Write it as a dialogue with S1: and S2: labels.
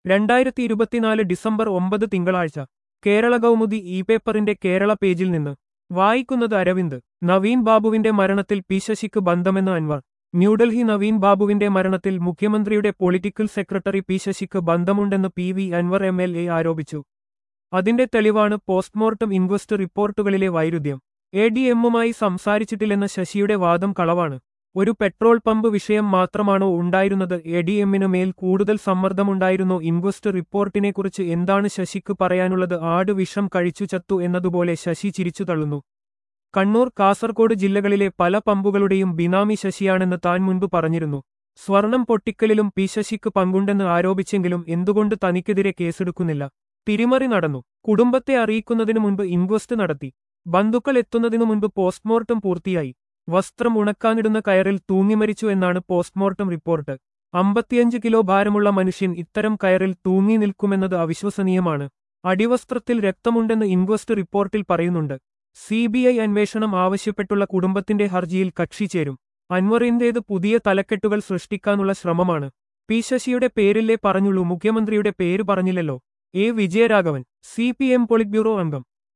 S1: രണ്ടായിരത്തി ഇരുപത്തിനാല് ഡിസംബർ ഒമ്പത് തിങ്കളാഴ്ച കേരള കൗമുദി ഇ പേപ്പറിന്റെ കേരള പേജിൽ നിന്ന് വായിക്കുന്നത് അരവിന്ദ് നവീൻ ബാബുവിന്റെ മരണത്തിൽ പി ശശിക്ക് ബന്ധമെന്ന് അൻവർ ന്യൂഡൽഹി നവീൻ ബാബുവിന്റെ മരണത്തിൽ മുഖ്യമന്ത്രിയുടെ പൊളിറ്റിക്കൽ സെക്രട്ടറി പി ശശിക്ക് ബന്ധമുണ്ടെന്ന് P V Anvar M L A ആരോപിച്ചു അതിന്റെ തെളിവാണ് പോസ്റ്റ്മോർട്ടം ഇൻക്വസ്റ്റ് റിപ്പോർട്ടുകളിലെ വൈരുദ്ധ്യം എ ഡി എമ്മുമായി സംസാരിച്ചിട്ടില്ലെന്ന ശശിയുടെ വാദം കളവാണ് ഒരു പെട്രോൾ പമ്പ് വിഷയം മാത്രമാണോ ഉണ്ടായിരുന്നത് എ ഡി എമ്മിന് മേൽ കൂടുതൽ സമ്മർദ്ദമുണ്ടായിരുന്നോ ഇൻക്വസ്റ്റ് റിപ്പോർട്ടിനെക്കുറിച്ച് എന്താണ് ശശിക്ക് പറയാനുള്ളത് ആട് വിഷം കഴിച്ചു ചത്തു എന്നതുപോലെ ശശി ചിരിച്ചു തള്ളുന്നു കണ്ണൂർ കാസർഗോഡ് ജില്ലകളിലെ പല പമ്പുകളുടെയും ബിനാമി ശശിയാണെന്ന് താൻ മുൻപ് പറഞ്ഞിരുന്നു സ്വർണം പൊട്ടിക്കലിലും പി ശശിക്ക് പങ്കുണ്ടെന്ന് ആരോപിച്ചെങ്കിലും എന്തുകൊണ്ട് തനിക്കെതിരെ കേസെടുക്കുന്നില്ല തിരിമറി നടന്നു കുടുംബത്തെ അറിയിക്കുന്നതിനു മുൻപ് ഇൻക്വസ്റ്റ് നടത്തി ബന്ധുക്കൾ എത്തുന്നതിനു മുൻപ് പോസ്റ്റ്മോർട്ടം പൂർത്തിയായി വസ്ത്രം ഉണക്കാനിടുന്ന കയറിൽ തൂങ്ങിമരിച്ചു എന്നാണ് പോസ്റ്റ്മോർട്ടം റിപ്പോർട്ട് അമ്പത്തിയഞ്ച് കിലോ ഭാരമുള്ള മനുഷ്യൻ ഇത്തരം കയറിൽ തൂങ്ങി നിൽക്കുമെന്നത് അവിശ്വസനീയമാണ് അടിവസ്ത്രത്തിൽ രക്തമുണ്ടെന്ന് ഇൻക്വസ്റ്റ് റിപ്പോർട്ടിൽ പറയുന്നുണ്ട് സി ബി ഐ അന്വേഷണം ആവശ്യപ്പെട്ടുള്ള കുടുംബത്തിന്റെ ഹർജിയിൽ കക്ഷി ചേരും അൻവറിന്റേത് പുതിയ തലക്കെട്ടുകൾ സൃഷ്ടിക്കാനുള്ള ശ്രമമാണ് പി ശശിയുടെ പേരില്ലേ പറഞ്ഞുള്ളൂ മുഖ്യമന്ത്രിയുടെ പേര് പറഞ്ഞില്ലല്ലോ A Vijayaraghavan C P M polit bureau അംഗം